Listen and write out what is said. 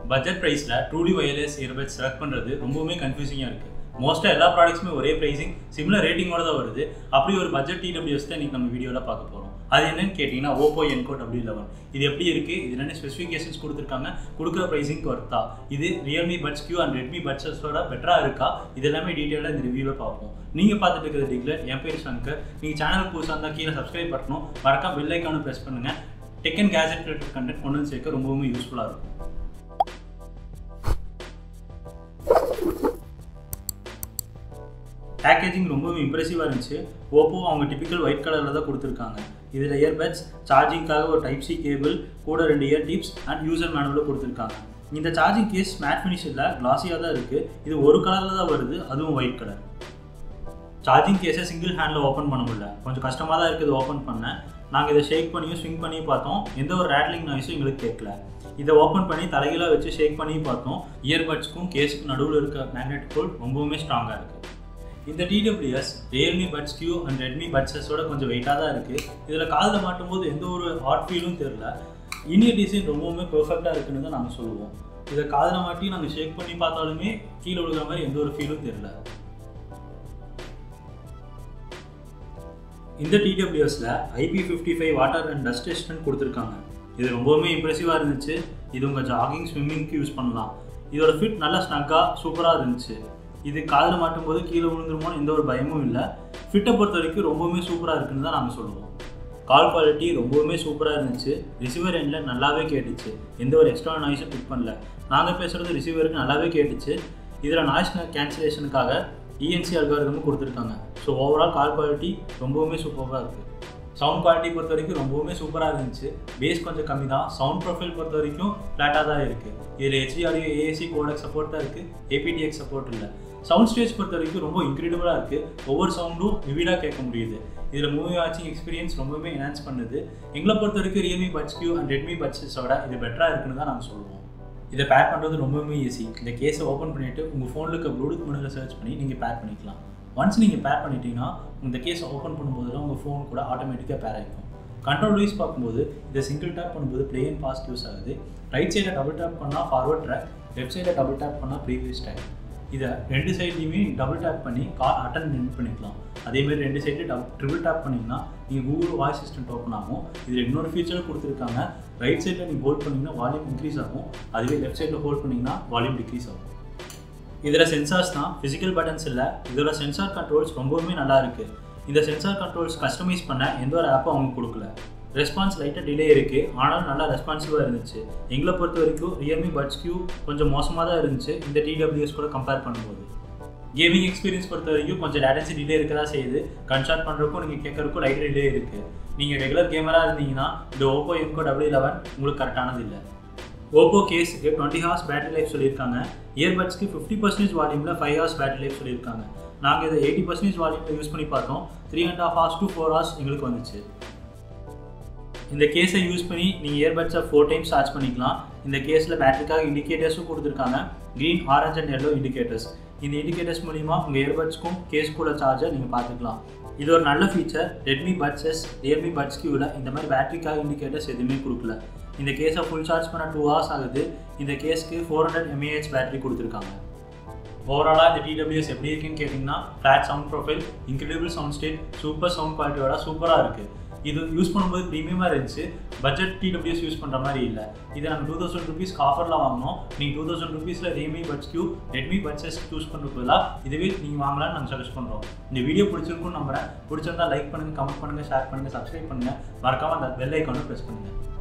budget ப்ரைஸில் truly wireless earbuds select பண்ணுறது ரொம்பவுமே கன்ஃபியூசிங்காக இருக்குது மோஸ்ட்டாக எல்லா ப்ராடக்ட்ஸுமே ஒரே ப்ரைஸிங் சிமிலர் ரேட்டிங்கோட தான் வருது அப்படி ஒரு பட்ஜெட் டிடபிள்யூஎஸ் தான் இன்றைக்கி நம்ம வீடியோவில் பார்க்க போகிறோம் அது என்னன்னு கேட்டிங்கன்னா ஓப்போ என்கோ டபிள்யூ லெவன் இது எப்படி இருக்குது இது என்னென்ன ஸ்பெசிஃபிகேஷன்ஸ் கொடுத்துருக்காங்க கொடுக்குற ப்ரைஸிங்க்கு ஒர்த்தா இது Realme buds Q and Redmi பட்ஸஸோட பெட்டராக இருக்கா இது எல்லாமே டீட்டெயிலாக இந்த ரிவ்யூவில் பார்ப்போம் நீங்கள் பார்த்துட்டு இருக்கிற டிக்லர் என் பேர் சங்கர் நீங்கள் சேனல் புதுசாக இருந்தால் கீழே சப்ஸ்கிரைப் பண்ணணும் மறக்காம பெல் ஐக்கானும் ப்ரெஸ் பண்ணுங்கள் tech and gadget related content கொண்டு வந்து சேர்க்க ரொம்பவுமே யூஸ்ஃபுல்லாக இருக்கும் பேக்கேஜிங் ரொம்பவே இம்ப்ரெசிவாக இருந்துச்சு ஓப்போ அவங்க டிபிக்கல் ஒயிட் கலரில் தான் கொடுத்துருக்காங்க இதில் இயர்பட்ஸ் சார்ஜிங்காக ஒரு டைப் சி கேபிள் கூட ரெண்டு இயர் டிப்ஸ் அண்ட் யூசர் மேனுவலில் கொடுத்துருக்காங்க இந்த சார்ஜிங் கேஸ் மேட் ஃபினிஷ் இல்லை கிளாஸியாக தான் இருக்குது இது ஒரு கலரில் தான் வருது அதுவும் ஒயிட் கலர் சார்ஜிங் கேஸை சிங்கிள் ஹேண்டில் ஓப்பன் பண்ண முடியல கொஞ்சம் கஷ்டமாக தான் இருக்குது ஓப்பன் பண்ண நாங்கள் இதை ஷேக் பண்ணியும் ஸ்விங் பண்ணி பார்த்தோம் எந்த ஒரு ரேட்லிங் நாய்ஸும் எங்களுக்கு கேட்கல இதை ஓப்பன் பண்ணி தலைகீழாக வச்சு ஷேக் பண்ணி பார்த்தோம் இயர்பட்ஸ்க்கும் கேஸுக்கும் நடுவில் இருக்க மேக்னெட் கோல் ரொம்பவுமே ஸ்ட்ராங்காக இருக்குது இந்த TWS Realme buds Q and Redmi பட்ஸஸோட கொஞ்சம் வெயிட்டாக தான் இருக்குது இதில் காதில் மாட்டும்போது எந்த ஒரு ஹாட் ஃபீலும் தெரில இனியர் டிசைன் ரொம்பவுமே பெர்ஃபெக்டாக இருக்குன்னு தான் நாங்கள் சொல்லுவோம் இதை காதில் மாட்டி நாங்கள் ஷேக் பண்ணி பார்த்தாலுமே கீழே விழுகிற மாதிரி எந்த ஒரு ஃபீலும் தெரில இந்த டிடபிள்யூஎஸில் IP fifty five water and dust டெஸ்ட்மெண்ட் கொடுத்துருக்காங்க இது ரொம்பவுமே இம்ப்ரெசிவாக இருந்துச்சு இது உங்கள் ஜாகிங் ஸ்விம்மிங்க்கு யூஸ் பண்ணலாம் இதோட ஃபிட் நல்லா ஸ்னக்காக சூப்பராக இருந்துச்சு இது காதில் மாட்டும்போது கீழே விழுந்துருமோன்னு எந்த ஒரு பயமும் இல்லை ஃபிட்டை பொறுத்த வரைக்கும் ரொம்பவுமே சூப்பராக இருக்குன்னு தான் நாங்கள் சொல்லுவோம் கால் குவாலிட்டி ரொம்பவுமே சூப்பராக இருந்துச்சு ரிசீவர் எண்டில் நல்லாவே கேட்டுச்சு எந்த ஒரு எக்ஸ்ட்ரா நாய்ஸும் பிக் பண்ணல நாங்கள் பேசுகிறது ரிசீவருக்கு நல்லாவே கேட்டுச்சு இதில் நாய்ஸ் கேன்சலேஷனுக்காக இஎன்சி அல்காரிதமும் கொடுத்துருக்காங்க ஸோ ஓவரால் கால் குவாலிட்டி ரொம்பவுமே சூப்பராக இருக்குது சவுண்ட் குவாலிட்டி பொறுத்த வரைக்கும் ரொம்பவுமே சூப்பராக இருந்துச்சு பேஸ் கொஞ்சம் கம்மி தான் சவுண்ட் ப்ரொஃபைல் பொறுத்த வரைக்கும் ஃப்ளாட்டாக தான் இருக்குது இதில் HD audio AAC codec support தான் இருக்குது ஏபிடிஎக்ஸ் சப்போர்ட் இல்லை சவுண்ட் ஸ்டேஜ் பொறுத்த வரைக்கும் ரொம்ப இன்க்ரெடிபிளாக இருக்குது ஒவ்வொரு சவுண்டும் விவிடாக கேட்க முடியுது இதில் மூவி வாட்சிங் எக்ஸ்பீரியன்ஸ் ரொம்பவே என்ஹான்ஸ் பண்ணுது எங்களை பொறுத்த வரைக்கும் Realme buds Q and Redmi பட்ஸஸோட இது பெட்டராக இருக்குன்னு தான் நாங்கள் சொல்லுவோம் இதை பேர் பண்ணுறது ரொம்பவுமே ஈஸி இந்த கேஸை ஓப்பன் பண்ணிவிட்டு உங்கள் ஃபோனில் இருக்க ப்ளூடூத் மொழியில் சர்ச் பண்ணி நீங்கள் பேர் பண்ணிக்கலாம் ஒன்ஸ் நீங்கள் பேர் பண்ணிட்டீங்கன்னா இந்த கேஸை ஓப்பன் பண்ணும்போதுலாம் உங்கள் ஃபோன் கூட ஆட்டோமேட்டிக்காக பேர் ஆகிக்கும் கண்ட்ரோல் வைஸ் பார்க்கும்போது இதை சிங்கிள் டேப் பண்ணும்போது ப்ளே அண்ட் பாஸ்ட் யூஸ் ஆகுது ரைட் சைடில் டபுள் டேப் பண்ணால் ஃபார்வர்ட் ட்ராக் லெஃப்ட் சைடில் டபுள் டேப் பண்ணால் ப்ரீவியஸ் ட்ராக் இதை ரெண்டு சைட்லையுமே டபுள் டேப் பண்ணி கால் அட்டன் நின் பண்ணிக்கலாம் அதேமாதிரி ரெண்டு சைடு டபுள் ட்ரிபிள் டேப் பண்ணிங்கன்னா நீங்கள் கூகுள் வாய்ஸ் அசிஸ்டன்ட் ஓப்பன் ஆகும் இதில் இன்னொரு ஃபீச்சர் கொடுத்துருக்காங்க ரைட் சைடில் நீங்கள் ஹோல்ட் பண்ணிங்கன்னா வால்யூம் இன்க்ரீஸ் ஆகும் அதுவே லெஃப்ட் சைடில் ஹோல்ட் பண்ணிங்கன்னா வால்யூம் டிக்ரீஸ் ஆகும் இதில் சென்சார்ஸ் தான் ஃபிசிக்கல் பட்டன்ஸ் இல்லை இதோட சென்சார் கண்ட்ரோல்ஸ் ரொம்பவுமே நல்லா இருக்குது இந்த சென்சார் கண்ட்ரோல்ஸ் கஸ்டமைஸ் பண்ண எந்த ஒரு ஆப்பும் அவங்க கொடுக்கல ரெஸ்பான்ஸ் லைட்டாக டிலே இருக்குது ஆனாலும் நல்லா ரெஸ்பான்சிவாக இருந்துச்சு எங்களை பொறுத்த வரைக்கும் ரியல்மி பட்ஸ் கியூ கொஞ்சம் மோசமாக தான் இருந்துச்சு இந்த டிடபிள்யூஎஸ் கூட கம்பேர் பண்ணும்போது கேமிங் எக்ஸ்பீரியன்ஸ் பொறுத்த வரைக்கும் கொஞ்சம் லேட்டன்சி டிலே இருக்க தான் செய்யுது கன்ஸ்டார்ட் பண்ணுறக்கும் நீங்கள் கேட்குறக்கும் லைட் டிலே இருக்குது நீங்கள் ரெகுலர் கேமராக இருந்தீங்கன்னா இந்த ஓப்போ எம்கோ டபிள்யூ லெவன் உங்களுக்கு கரெக்டானது இல்லை ஓப்போ கேஸுக்கு டுவெண்ட்டி ஹவர்ஸ் பேட்டரி லைஃப் சொல்லியிருக்காங்க இயர்பட்ஸ்க்கு ஃபிஃப்டி பர்சன்டேஜ் வால்யூமில் ஃபைவ் ஹவர்ஸ் பேட்டரி லைஃப் சொல்லியிருக்காங்க நாங்கள் இதை எயிட்டி பர்சன்டேஜ் வால்யூமில் யூஸ் பண்ணி பார்த்தோம் three and half hours to four hours எங்களுக்கு வந்துச்சு இந்த கேஸை யூஸ் பண்ணி நீங்கள் இயர்பட்ஸை ஃபோர் டைம்ஸ் சார்ஜ் பண்ணிக்கலாம் இந்த கேஸில் பேட்டரிக்காக இண்டிகேட்டர்ஸும் கொடுத்துருக்காங்க green orange and yellow indicators இந்த இண்டிகேட்டர்ஸ் மூலிமா உங்கள் இயர்பட்ஸ்க்கும் கேஸ் கூட சார்ஜை நீங்கள் பார்த்துக்கலாம் இது ஒரு நல்ல feature Redmi buds S Realme buds கியூவில் இந்த மாதிரி பேட்டரிக்காக இண்டிகேட்டர்ஸ் எதுவுமே கொடுக்கல இந்த கேஸை ஃபுல் சார்ஜ் பண்ண டூ ஹவர்ஸ் ஆகுது இந்த கேஸ்க்கு ஃபோர் ஹண்ட்ரட் எம்ஏஹெச் பேட்டரி கொடுத்துருக்காங்க ஓவராலாக இந்த டிடபிள்யூஎஸ் எப்படி இருக்குன்னு கேட்டிங்கன்னா flat sound profile incredible sound stage super sound குவாலிட்டியோட சூப்பராக இருக்குது இது யூஸ் பண்ணும்போது ப்ரீமியமாக இருந்துச்சு பட்ஜெட் டிடபிள்யூஎஸ் யூஸ் பண்ணுற மாதிரி இல்லை இதை நாங்கள் டூ தௌசண்ட் ருபீஸ்க்கு ஆஃபரில் வாங்கினோம் நீங்கள் டூ தௌசண்ட் ருபீஸில் Realme buds Q Redmi buds S choose பண்ணுறதுலாம் இதுவே நீங்கள் வாங்கலாம்னு நாங்கள் சஜஸ்ட் பண்ணுறோம் இந்த வீடியோ பிடிச்சிருக்குன்னு நம்புறேன் பிடிச்சிருந்தா லைக் பண்ணுங்கள் கமெண்ட் பண்ணுங்கள் ஷேர் பண்ணுங்கள் சப்ஸ்கிரைப் பண்ணுங்கள் மறக்காமல் அந்த பெல் ஐக்கானும் ப்ரெஸ் பண்ணுங்கள்